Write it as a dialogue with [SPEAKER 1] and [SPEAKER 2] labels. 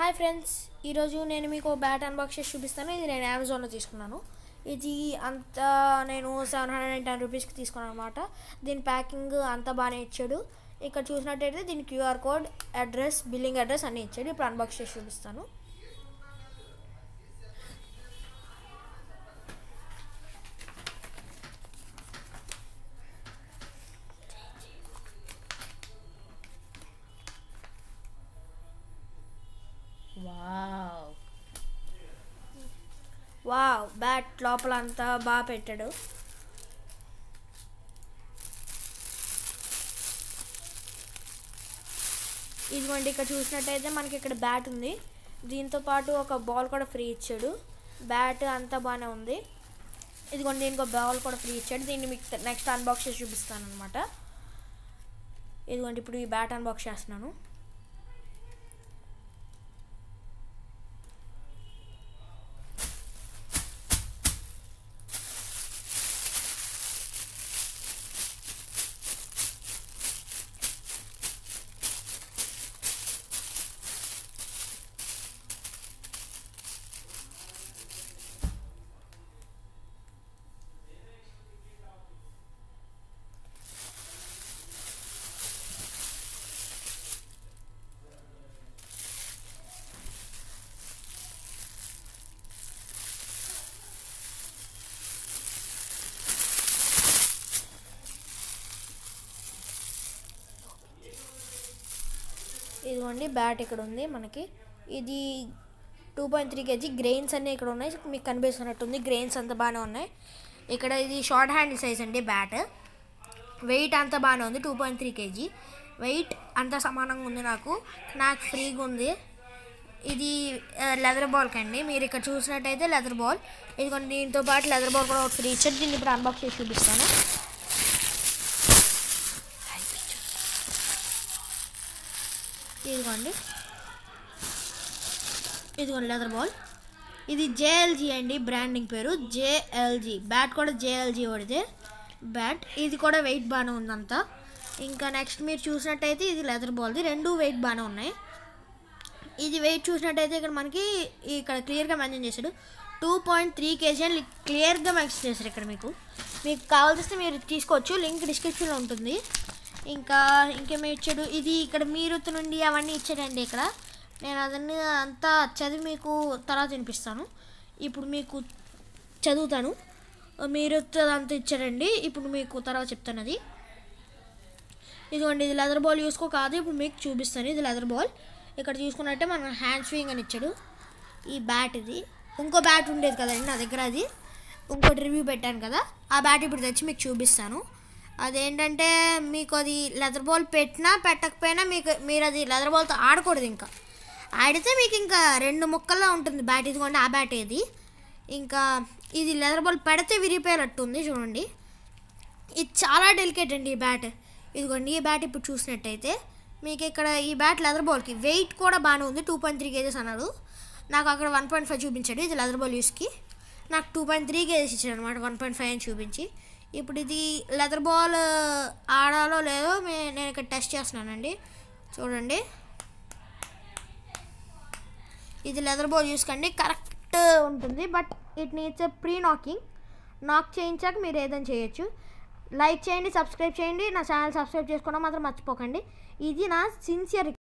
[SPEAKER 1] hi friends ఈరోజు నేను మీకు బ్యాట్ అన్బాక్స్ చేసి చూపిస్తాను ఇది నేను అమెజాన్లో తీసుకున్నాను ఇది అంత నేను సెవెన్ హండ్రెడ్ అండ్ టెన్ రూపీస్కి తీసుకున్నాను అనమాట దీని ప్యాకింగ్ అంతా బాగానే ఇచ్చాడు ఇక్కడ చూసినట్టయితే దీని QR code address billing address అన్నీ ఇచ్చాడు ఇప్పుడు అన్బాక్స్ చేసి చూపిస్తాను వావ్ వావ్ బ్యాట్ లోపల అంతా బాగా పెట్టాడు ఇదిగోండి ఇక్కడ చూసినట్టయితే మనకి ఇక్కడ బ్యాట్ ఉంది దీంతో పాటు ఒక బాల్ కూడా ఫ్రీ ఇచ్చాడు బ్యాట్ అంతా బాగానే ఉంది ఇదిగోండి దీనికి ఒక బాల్ కూడా ఫ్రీ ఇచ్చాడు దీన్ని మీకు నెక్స్ట్ అన్బాక్స్ చేసి చూపిస్తాను అనమాట ఇదిగోండి ఇప్పుడు ఈ బ్యాట్ అన్బాక్స్ చేస్తున్నాను ఇదిగోండి బ్యాట్ ఇక్కడ ఉంది మనకి ఇది two point three KG grains అన్నీ ఇక్కడ ఉన్నాయి మీకు కనిపిస్తున్నట్టుంది గ్రెయిన్స్ అంతా బాగానే ఉన్నాయి ఇక్కడ ఇది షార్ట్ హ్యాండిల్ సైజ్ అండి బ్యాట్ వెయిట్ అంతా బాగానే ఉంది two point three KG weight అంతా సమానంగా ఉంది నాకు నాకు ఫ్రీగా ఉంది ఇది లెదర్ బాల్ కండి మీరు ఇక్కడ చూసినట్టయితే లెదర్ బాల్ ఇదిగోండి దీంతో పాటు లెదర్ బాల్ కూడా ఒక ఫ్రీ ఇచ్చారు దీన్ని ఇప్పుడు అన్బాక్స్ చేసి చూపిస్తాను ఇదిగోండి ఇదిగోండి లెదర్ బాల్ ఇది జేఎల్జీ అండి బ్రాండింగ్ పేరు జేఎల్జీ బ్యాట్ కూడా జేఎల్జీ వాడితే బ్యాట్ ఇది కూడా వెయిట్ బాగానే ఉందంతా ఇంకా నెక్స్ట్ మీరు చూసినట్టయితే ఇది లెదర్ బాల్ది రెండు వెయిట్ బాగానే ఉన్నాయి ఇది వెయిట్ చూసినట్టయితే ఇక్కడ మనకి ఇక్కడ క్లియర్గా మెన్షన్ చేశాడు టూ పాయింట్ త్రీ కేజీ అని క్లియర్గా మెన్షన్ చేశారు ఇక్కడ మీకు మీకు కావాల్సి మీరు తీసుకోవచ్చు లింక్ డిస్క్రిప్షన్లో ఉంటుంది ఇంకా ఇంకేమీ ఇచ్చాడు ఇది ఇక్కడ మీరుత్తు నుండి అవన్నీ ఇచ్చాడండి ఇక్కడ నేను అదన్నీ అంతా చదివి మీకు తర్వాత వినిపిస్తాను ఇప్పుడు మీకు చదువుతాను మీరుత్తు అంతా ఇచ్చాడండి ఇప్పుడు మీకు తర్వాత చెప్తాను అది ఇదిగోండి ఇది లెదర్ బాల్ చూసుకో కాదు ఇప్పుడు మీకు చూపిస్తాను ఇది లెదర్ బాల్ ఇక్కడ చూసుకున్నట్టే మన హ్యాండ్ స్వింగ్ అని ఇచ్చాడు ఈ బ్యాట్ ఇది ఇంకో బ్యాట్ ఉండేది కదండి నా దగ్గర అది ఇంకోటి రివ్యూ పెట్టాను కదా ఆ బ్యాట్ ఇప్పుడు తెచ్చి మీకు చూపిస్తాను అదేంటంటే మీకు అది లెదర్ బాల్ పెట్టినా పెట్టకపోయినా మీకు మీరు అది లెదర్ బాల్తో ఆడకూడదు ఇంకా ఆడితే మీకు ఇంకా రెండు ముక్కల్లో ఉంటుంది బ్యాట్ ఇదిగోండి ఆ బ్యాట్ ఇది ఇంకా ఇది లెదర్ బాల్ పెడితే విరిగిపోయేటట్టు ఉంది చూడండి ఇది చాలా డెలికేట్ అండి ఈ బ్యాట్ ఇదిగోండి ఈ బ్యాట్ ఇప్పుడు చూసినట్టయితే మీకు ఇక్కడ ఈ బ్యాట్ లెదర్ బాల్కి వెయిట్ కూడా బాగానే ఉంది టూ పాయింట్ త్రీ కేజెస్ అన్నాడు నాకు అక్కడ వన్ పాయింట్ ఫైవ్ చూపించాడు ఇది లెదర్ బాల్ యూస్కి నాకు టూ పాయింట్ త్రీ కేజెస్ ఇచ్చాడు అనమాట వన్ పాయింట్ ఫైవ్ అని చూపించి ఇప్పుడు ఇది లెదర్ బాల్ ఆడాలో లేదో మే నేను ఇక్కడ టెస్ట్ చేస్తున్నానండి చూడండి ఇది లెదర్ బాల్ చూసుకోండి కరెక్ట్ ఉంటుంది but it needs a pre knocking knock చేయించాక మీరు ఏదైనా చేయొచ్చు లైక్ చేయండి సబ్స్క్రైబ్ చేయండి నా ఛానల్ సబ్స్క్రైబ్ చేసుకోవడం మాత్రం మర్చిపోకండి ఇది నా సిన్సియర్